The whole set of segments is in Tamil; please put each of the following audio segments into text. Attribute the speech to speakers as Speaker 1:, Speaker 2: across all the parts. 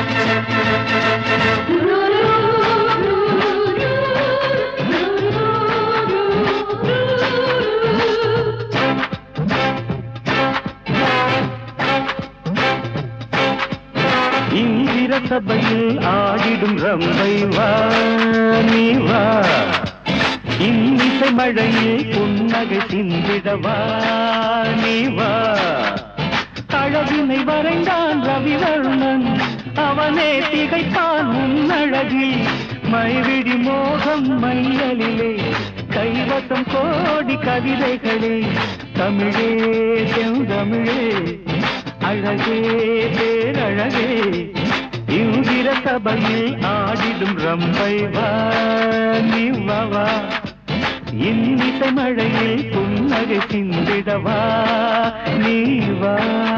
Speaker 1: இந்திர சபையில் ஆடிடும் ரம்பை வா நீ வா இன்னிசை மழையில் புன்னகை சிந்திடவா நீ வா அழகினை வரைந்தான் ரவிவர்மன் அவனே திகைப்பான் உன்னழகில் மைவிடி மோகம் மையலிலே கைவசம் கோடி கவிதைகளே தமிழே செந்தமிழே அழகே பேரழகே இந்திர சபையில் ஆடிடும் ரம்பை வா நீ வா வா இன்னிசை மழையில் புன்னகை சிந்திடவா நீ வா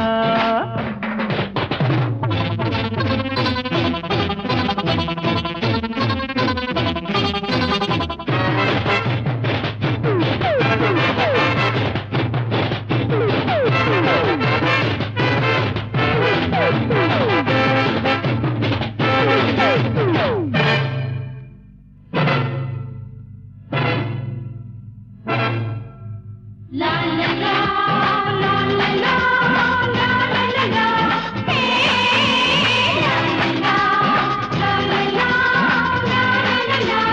Speaker 2: La la la, la la la, la la la la. Hey, la la la, la la la, la la la.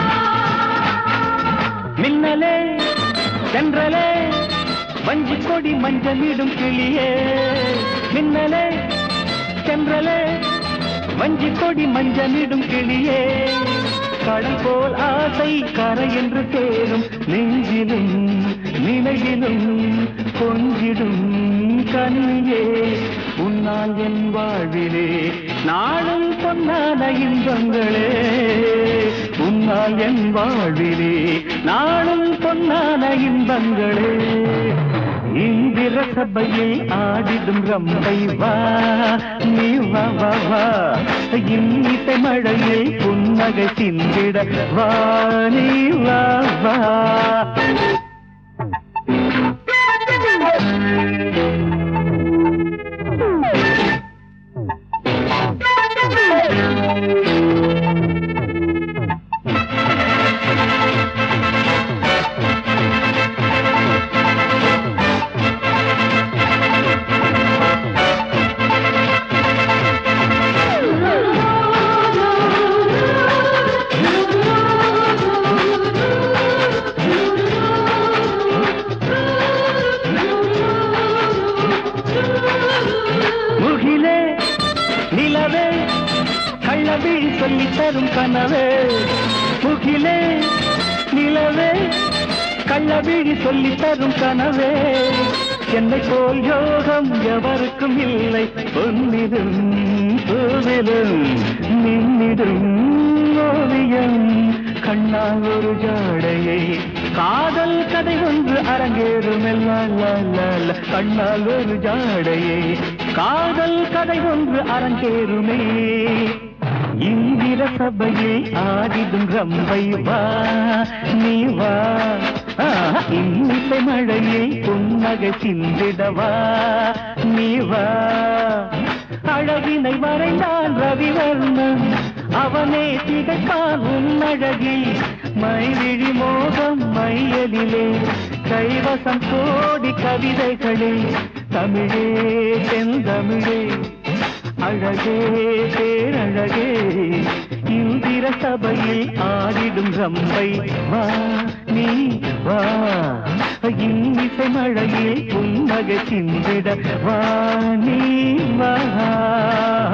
Speaker 1: மின்னலே சென்றலே வஞ்சி கொடி மஞ்சளிடும் கிளியே மின்னலே சென்றலே வஞ்சி கொடி மஞ்சளிடும் கிளியே கடல் போல் ஆசை கரை என்று தேரும் நெஞ்சிலும் நிலையிலும் கொஞ்சிடும் கண்ணியே உன்னால் என் வாழ்விலே நாளும் பொன்னான இன்பங்களே உன்னால் என் வாழ்விலே நாளும் பொன்னான இன்பங்களே இந்திர சபையில் ஆடிடும் ரம்பை வா நீ வா வா வா இன்னிசை மழையில் புன்னகை சிந்திட வா நீ வா வா முகிலே நிலவே கள்ளவிழி சொல்லி தரும் கனவே முகிலே நிலவே கள்ளவிழி சொல்லி தரும் கனவே என்னை போல் யோகம் எவருக்கும் இல்லை பொன்னிடும் பூவிலும் நின்னிடும் ஓவியம் கண்ணால் ஒரு ஜாடையை காதல் கதை ஒன்று அரங்கேறும் எல்லாம் லா, லா, லா. கண்ணால் ஒரு ஜாடையை காதல் கதை ஒன்று அரங்கேறுமே இந்திர சபையில் ஆடிடும் ரம்பை வா நீ வா ஆ, இன்னிசை மழையில் புன்னகை சிந்திடவா நீ வா அழகினை வரைந்தான் ரவிவர்மன் அவனே திகைப்பான் உன்னழகில் மைவிழி மோகம் மையலிலே கைவசம் கோடி கவிதைகளே தமிழே செந்தமிழே அழகே பேரழகே இந்திர சபையில் ஆடிடும் ரம்பை வா நீ வா இன்னிசை மழையில் புன்னகை சிந்திட வா நீ வா